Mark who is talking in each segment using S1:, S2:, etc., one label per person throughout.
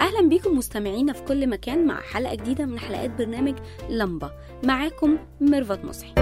S1: أهلا بيكم مستمعينا في كل مكان مع حلقة جديدة من حلقات برنامج لمبة معاكم ميرفت مصحي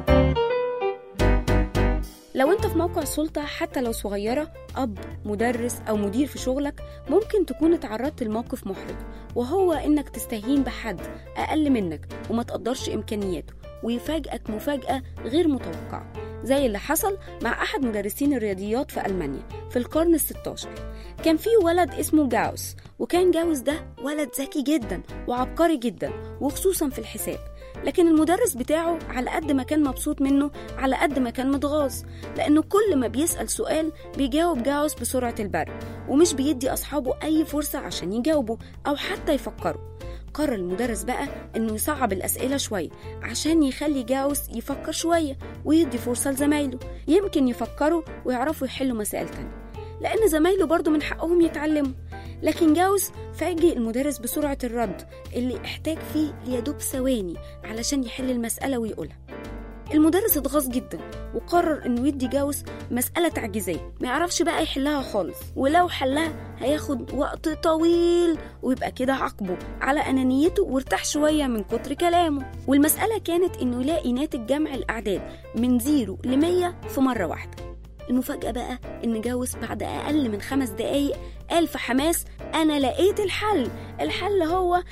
S1: لو انت في موقع سلطة حتى لو صغيرة أب مدرس أو مدير في شغلك ممكن تكون اتعرضت لموقف محرج وهو إنك تستهين بحد أقل منك وما تقدرش إمكانياته ويفاجئك مفاجأة غير متوقعة زي اللي حصل مع أحد مدرسين الرياضيات في ألمانيا في القرن الستاشر كان في ولد اسمه جاوس وكان جاوس ده ولد ذكي جدا وعبقري جدا وخصوصا في الحساب لكن المدرس بتاعه على قد ما كان مبسوط منه على قد ما كان متغاظ لأنه كل ما بيسأل سؤال بيجاوب جاوس بسرعة البرق ومش بيدي أصحابه أي فرصة عشان يجاوبوا أو حتى يفكروا قرر المدرس بقى انه يصعب الاسئله شويه عشان يخلي جاوس يفكر شويه ويدي فرصه لزمايله يمكن يفكروا ويعرفوا يحلوا مسائل تانية لان زمايله برضو من حقهم يتعلموا لكن جاوس فاجئ المدرس بسرعه الرد اللي احتاج فيه ليدوب ثواني علشان يحل المساله ويقولها المدرس اتغاظ جدا وقرر انه يدي جاوس مسألة تعجيزية ما يعرفش بقى يحلها خالص ولو حلها هياخد وقت طويل ويبقى كده عاقبه على أنانيته وارتاح شوية من كتر كلامه والمسألة كانت انه يلاقي ناتج جمع الأعداد من زيرو لمية في مرة واحدة المفاجأة بقى إن جاوس بعد أقل من خمس دقايق قال في حماس أنا لقيت الحل الحل هو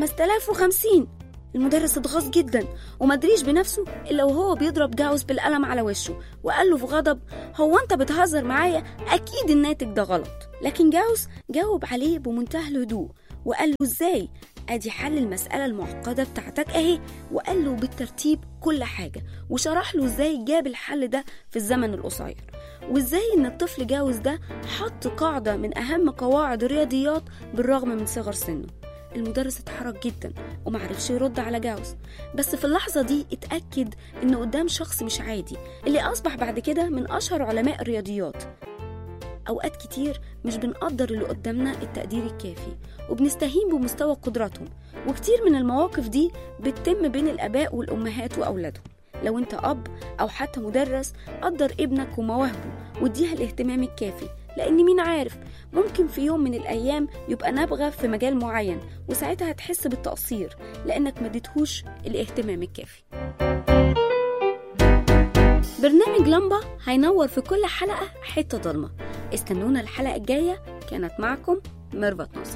S1: 5050 المدرس اتغاظ جدا ومدريش بنفسه الا وهو بيضرب جاوس بالقلم على وشه وقال له في غضب هو انت بتهزر معايا اكيد الناتج ده غلط لكن جاوس جاوب عليه بمنتهى الهدوء وقال له ازاي ادي حل المسألة المعقدة بتاعتك اهي وقال له بالترتيب كل حاجة وشرح له ازاي جاب الحل ده في الزمن القصير وازاي ان الطفل جاوز ده حط قاعدة من اهم قواعد الرياضيات بالرغم من صغر سنه المدرس اتحرك جدا ومعرفش يرد على جاوز بس في اللحظة دي اتأكد إنه قدام شخص مش عادي اللي أصبح بعد كده من أشهر علماء الرياضيات أوقات كتير مش بنقدر اللي قدامنا التقدير الكافي وبنستهين بمستوى قدراتهم وكتير من المواقف دي بتتم بين الآباء والأمهات وأولادهم لو انت أب أو حتى مدرس قدر ابنك ومواهبه واديها الاهتمام الكافي لأن مين عارف ممكن في يوم من الأيام يبقى نابغة في مجال معين وساعتها هتحس بالتقصير لأنك ما اديتهوش الاهتمام الكافي برنامج لمبة هينور في كل حلقة حتة ضلمة استنونا الحلقة الجاية كانت معكم ميرفت نصر